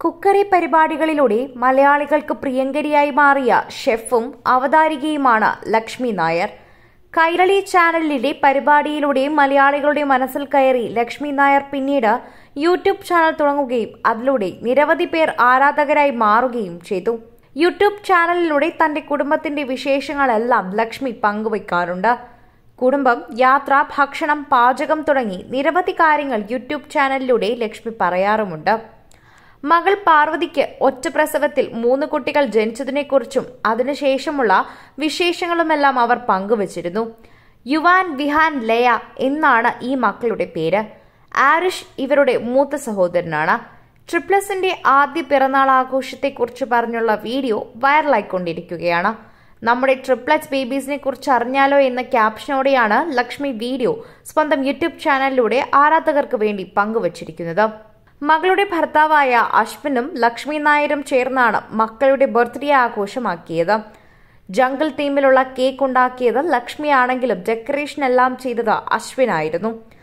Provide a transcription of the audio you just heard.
cookery പരിപാടികളിലൂടെ മലയാളികൾക്ക് പ്രിയങ്കരിയായി മാറിയ ഷെഫും അവതാരികയുമാണ് ലക്ഷ്മി നായർ കൈരളി ചാനലിലെ പരിപാടിയിലൂടെ മലയാളികളുടെ മനസ്സിൽ കയറി ലക്ഷ്മി നായർ പിന്നീട് യൂട്യൂബ് ചാനൽ തുടങ്ങുകയും അതിലൂടെ നിരവധി പേർ ആരാധകരായി മാറുകയും ചെയ്തു യൂട്യൂബ് ചാനലിലൂടെ തന്റെ കുടുംബത്തിന്റെ വിശേഷങ്ങളെല്ലാം ലക്ഷ്മി പങ്കുവയ്ക്കാറുണ്ട് കുടുംബം യാത്ര ഭക്ഷണം പാചകം തുടങ്ങി നിരവധി കാര്യങ്ങൾ യൂട്യൂബ് ചാനലിലൂടെ ലക്ഷ്മി പറയാറുമുണ്ട് മകൾ പാർവതിക്ക് ഒറ്റ പ്രസവത്തിൽ മൂന്ന് കുട്ടികൾ ജനിച്ചതിനെക്കുറിച്ചും അതിനുശേഷമുള്ള വിശേഷങ്ങളുമെല്ലാം അവർ പങ്കുവച്ചിരുന്നു യുവാൻ വിഹാൻ ലയ എന്നാണ് ഈ മക്കളുടെ പേര് ആരിഷ് ഇവരുടെ മൂത്ത സഹോദരനാണ് ട്രിപ്ലസിന്റെ ആദ്യ പിറന്നാൾ ആഘോഷത്തെക്കുറിച്ച് പറഞ്ഞുള്ള വീഡിയോ വൈറലായിക്കൊണ്ടിരിക്കുകയാണ് നമ്മുടെ ട്രിപ്ലറ്റ്സ് ബേബീസിനെ കുറിച്ച് അറിഞ്ഞാലോ എന്ന ക്യാപ്ഷനോടെയാണ് ലക്ഷ്മി വീഡിയോ സ്വന്തം യൂട്യൂബ് ചാനലിലൂടെ ആരാധകർക്ക് വേണ്ടി പങ്കുവച്ചിരിക്കുന്നത് മകളുടെ ഭർത്താവായ അശ്വിനും ലക്ഷ്മി നായരും ചേർന്നാണ് മക്കളുടെ ബർത്ത്ഡേ ആഘോഷമാക്കിയത് ജംഗിൾ തീമിലുള്ള കേക്ക് ഉണ്ടാക്കിയത് ലക്ഷ്മിയാണെങ്കിലും ഡെക്കറേഷൻ എല്ലാം ചെയ്തത് അശ്വിനായിരുന്നു